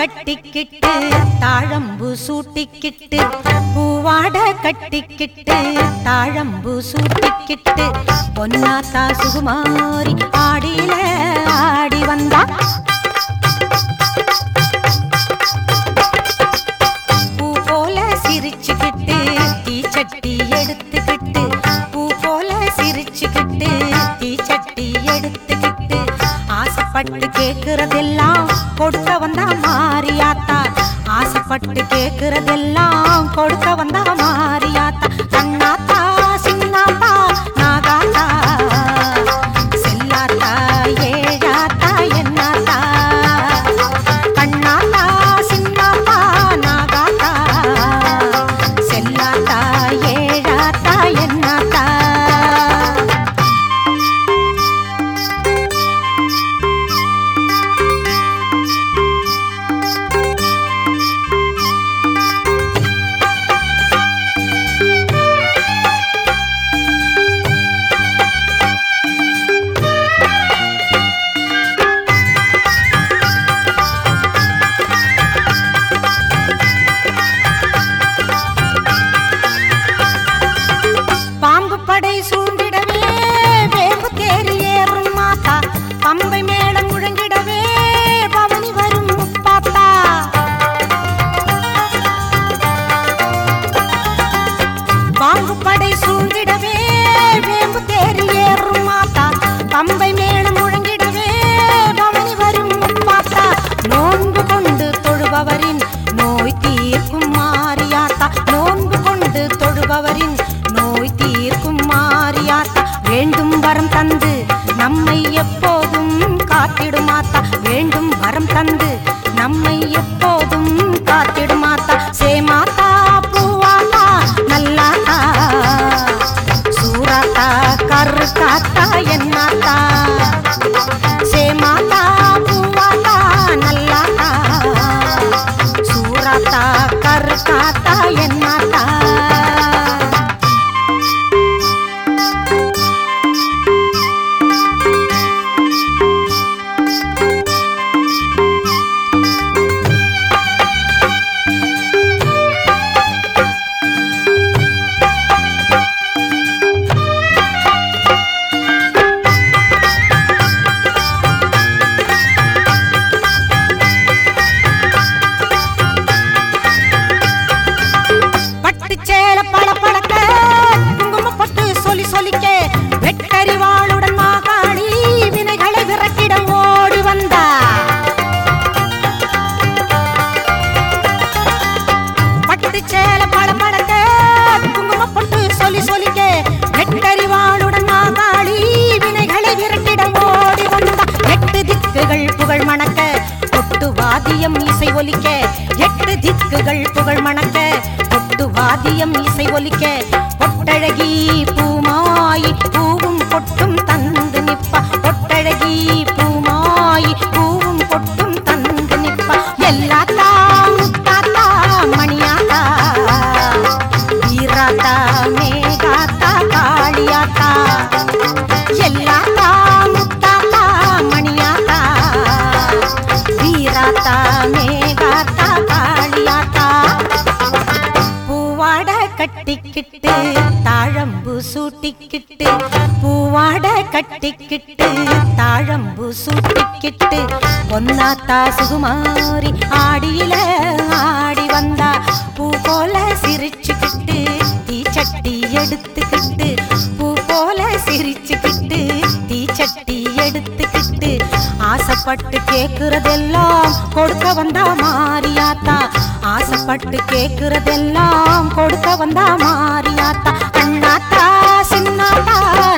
கட்டிக்கிட்டு தாழம்பு சூட்டிக்கிட்டு பூவாட கட்டிக்கிட்டு தாழம்பு சூட்டிக்கிட்டு பொன்னாத்தா சுகுமாரி ஆடியில ஆடி வந்தா பூ போல சிரிச்சுக்கிட்டு தீச்சட்டி எடுத்துக்கிட்டு பூ போல சிரிச்சுக்கிட்டு தீச்சட்டி எடுத்துக்கிட்டு ஆசைப்பட்டு கேக்குறதெல்லாம் கொடுக்க வந்தா மாரியாத்தா ஆசைப்பட்டு கேக்குறதெல்லாம் கொடுக்க வந்தா மாரியாத்தா கண்ணாத்தா சின்னாத்தா நாகாத்தா செல்லாத்தா ஏழாத்தா என்னாத்தா கண்ணாத்தா சின்னாத்தா நாகாத்தா செல்லாத்தா ஏழாத்தா என்னாத்தா பாம்பு படை சூழ்ந்திடவே வேம்பு தேறி ஏறும் மாத்தா பம்பை மேளம் முழங்கிடவே பவனி வரும் முப்பாத்தா பாம்பு படை சூழ்ந்திடவே வேம்பு தேறி ஏறும் மாத்தா பம்பை மேளம் முழங்கிடவே பவனி வரும் முப்பாத்தா நோன்பு கொண்டு தொழுபவரின் நோய் தீர்க்கும் மாரியாத்தா நோன்பு கொண்டு தொழுபவரின் நோய் தீர்க்கும் மாரியாத்தா வேண்டும் வரம் தந்து நம்மை எப்போதும் காத்திடுமாத்தா வேண்டும் வரம் தந்து நம்மை எப்போதும் காத்திடுமாத்தா சேமாத்தா பூவாத்தா நல்லாத்தா சூராத்தா கருக்காத்தா என்னாத்தா சேமாத்தா பூவாத்தா நல்லாத்தா சூராத்தா கருக்காத்தா என்னாத்தா பட்டு சேல பள பளக்க குங்கும பட்டு சொல்லி சொல்லிக்க வெட்டறிவாளுடன் மாகாளி வினைகளை விரட்டிட ஓடி வந்தா பட்டு சேல பள பளக்க குங்கும பட்டு சொல்லி சொல்லிக்க வெட்டறிவாளுடன் மாகாளி வினைகளை விரட்டிட ஓடி வந்தா எட்டு திக்குகள் புகழ் மணக்க கொட்டு வாதியம் இசை ஒலிக்க எட்டு திக்குகள் புகழ் மணக்க கொட்டு வாதியம் இசை ஒலிக்க கொட்டழகி பூமாயி பூவும் பொட்டும் தந்து நிப்பா கொட்டழகி பூமாயி பூவும் பொட்டும் தந்து நிப்பா எல்லாத்தா முத்தாத்தா மணியாத்தா வீராத்தா மேகாத்தா காளியாத்தா எல்லாத்தா முத்தாத்தா மணியாத்தா வீராத்தா மேகாத்தா காளியாத்தா பூவாட கட்டிக்கிட்டு தாழம்பு சூட்டிக்கிட்டு பூவாட கட்டிக்கிட்டு தாழம்பு சூட்டிக்கிட்டு பொன்னாத்தா சுகுமாரி ஆடியில ஆடி வந்தா பூ போல சிரிச்சுக்கிட்டு தீச்சட்டி எடுத்துக்கிட்டு பூ போல சிரிச்சுக்கிட்டு தீச்சட்டி எடுத்துக்கிட்டு ஆசைப்பட்டு கேக்குறதெல்லாம் கொடுக்க வந்தா மாரியாத்தா ஆசைப்பட்டு கேக்குறதெல்லாம் கொடுக்க வந்தா மாரியாத்தா அண்ணாத்தா சின்னாத்தா